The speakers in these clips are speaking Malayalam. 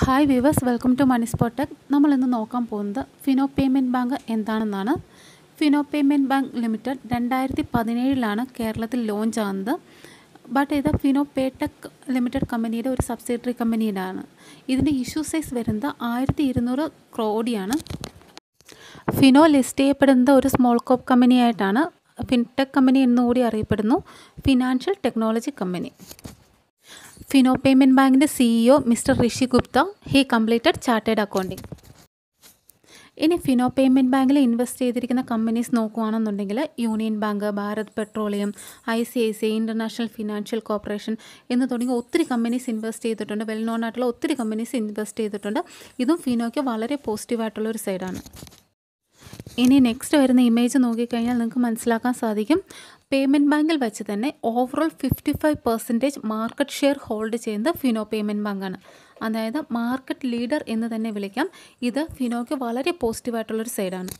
hi viewers welcome to money spot tech നമ്മൾ ഇന്ന് നോക്കാൻ പോകുന്നത് ഫിനോ പേയ്മെൻറ്റ് ബാങ്ക് എന്താണെന്നാണ് ഫിനോ പേയ്മെൻറ്റ് ബാങ്ക് ലിമിറ്റഡ് രണ്ടായിരത്തി പതിനേഴിലാണ് കേരളത്തിൽ ലോഞ്ച് ആകുന്നത് ബട്ട് ഇത് ഫിനോ പേടെക് ലിമിറ്റഡ് കമ്പനിയുടെ ഒരു സബ്സിഡറി കമ്പനിയിലാണ് ഇതിൻ്റെ ഇഷ്യൂ സൈസ് വരുന്നത് ആയിരത്തി ഇരുന്നൂറ് ക്രോഡിയാണ് ഫിനോ ലിസ്റ്റ് ചെയ്യപ്പെടുന്നത് ഒരു സ്മോൾ കോപ്പ് കമ്പനിയായിട്ടാണ് ഫിൻടെക് കമ്പനി എന്നുകൂടി അറിയപ്പെടുന്നു financial technology company Fino payment ബാങ്കിൻ്റെ CEO mister Rishi Gupta he completed chartered accounting ഇനി ഫിനോ പേയ്മെൻറ്റ് ബാങ്കിൽ ഇൻവെസ്റ്റ് ചെയ്തിരിക്കുന്ന കമ്പനീസ് നോക്കുകയാണെന്നുണ്ടെങ്കിൽ Union Bank Bharat Petroleum I C I C I International Financial Corporation എന്ന് തുടങ്ങി ഒത്തിരി കമ്പനീസ് ഇൻവെസ്റ്റ് ചെയ്തിട്ടുണ്ട് വെൽ നോൺ ആയിട്ടുള്ള ഒത്തിരി കമ്പനീസ് ഇൻവെസ്റ്റ് ചെയ്തിട്ടുണ്ട് ഇതും ഫിനോയ്ക്ക് വളരെ പോസിറ്റീവായിട്ടുള്ള ഒരു സൈഡാണ് ഇനി നെക്സ്റ്റ് വരുന്ന ഇമേജ് നോക്കിക്കഴിഞ്ഞാൽ നിങ്ങൾക്ക് മനസ്സിലാക്കാൻ സാധിക്കും പേയ്മെൻറ്റ് ബാങ്കിൽ വെച്ച് തന്നെ overall fifty five percentage market share hold ചെയ്യുന്നത് ഫിനോ പേയ്മെൻറ്റ് ബാങ്കാണ് അതായത് മാർക്കറ്റ് ലീഡർ എന്ന് തന്നെ വിളിക്കാം ഇത് ഫിനോയ്ക്ക് വളരെ പോസിറ്റീവായിട്ടുള്ളൊരു സൈഡാണ്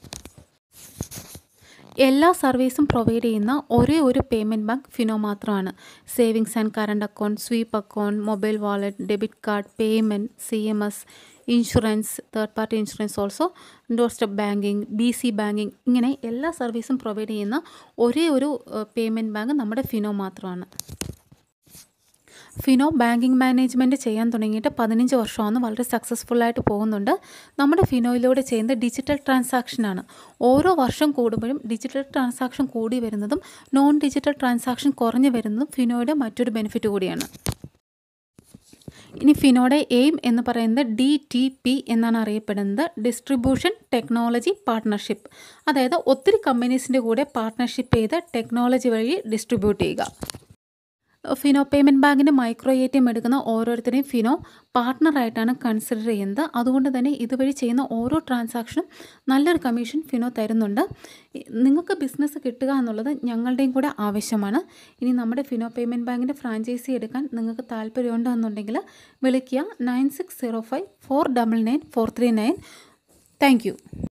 എല്ലാ സർവീസും പ്രൊവൈഡ് ചെയ്യുന്ന ഒരേ ഒരു പേയ്മെൻറ്റ് ബാങ്ക് ഫിനോ മാത്രമാണ് savings and current account sweep account mobile wallet debit card payment C M S insurance third party insurance also doorstep banking B C banking ഇങ്ങനെ എല്ലാ സർവീസും പ്രൊവൈഡ് ചെയ്യുന്ന ഒരേ ഒരു പേയ്മെൻറ്റ് ബാങ്ക് നമ്മുടെ ഫിനോ മാത്രമാണ് ഫിനോ ബാങ്കിങ് മാനേജ്മെൻറ്റ് ചെയ്യാൻ തുടങ്ങിയിട്ട് പതിനഞ്ച് വർഷമാണ് വളരെ സക്സസ്ഫുൾ ആയിട്ട് പോകുന്നുണ്ട് നമ്മുടെ ഫിനോയിലൂടെ ചെയ്യുന്നത് ഡിജിറ്റൽ ട്രാൻസാക്ഷനാണ് ഓരോ വർഷം കൂടുമ്പോഴും ഡിജിറ്റൽ ട്രാൻസാക്ഷൻ കൂടി വരുന്നതും നോൺ ഡിജിറ്റൽ ട്രാൻസാക്ഷൻ കുറഞ്ഞു വരുന്നതും ഫിനോയുടെ മറ്റൊരു ബെനിഫിറ്റ് കൂടിയാണ് ഇനി ഫിനോയുടെ എയിം എന്ന് പറയുന്നത് ഡി ടി പി എന്നാണ് അറിയപ്പെടുന്നത് ഡിസ്ട്രിബ്യൂഷൻ ടെക്നോളജി പാർട്ട്ണർഷിപ്പ് അതായത് ഒത്തിരി കമ്പനീസിൻ്റെ കൂടെ പാർട്ട്ണർഷിപ്പ് ചെയ്ത് ടെക്നോളജി വഴി ഡിസ്ട്രിബ്യൂട്ട് ചെയ്യുക ഫിനോ പേയ്മെൻറ്റ് ബാങ്കിൻ്റെ മൈക്രോ എ ടി എം എടുക്കുന്ന ഓരോരുത്തരെയും ഫിനോ പാർട്ട്ണറായിട്ടാണ് കൺസിഡർ ചെയ്യുന്നത് അതുകൊണ്ട് തന്നെ ഇതുവഴി ചെയ്യുന്ന ഓരോ ട്രാൻസാക്ഷനും നല്ലൊരു കമ്മീഷൻ ഫിനോ തരുന്നുണ്ട് നിങ്ങൾക്ക് ബിസിനസ് കിട്ടുക എന്നുള്ളത് ഞങ്ങളുടെയും കൂടെ ആവശ്യമാണ് ഇനി നമ്മുടെ ഫിനോ പേയ്മെൻറ്റ് ബാങ്കിൻ്റെ ഫ്രാഞ്ചൈസി എടുക്കാൻ നിങ്ങൾക്ക് താല്പര്യമുണ്ട് എന്നുണ്ടെങ്കിൽ വിളിക്കുക nine six zero five four double nine four three nine thank U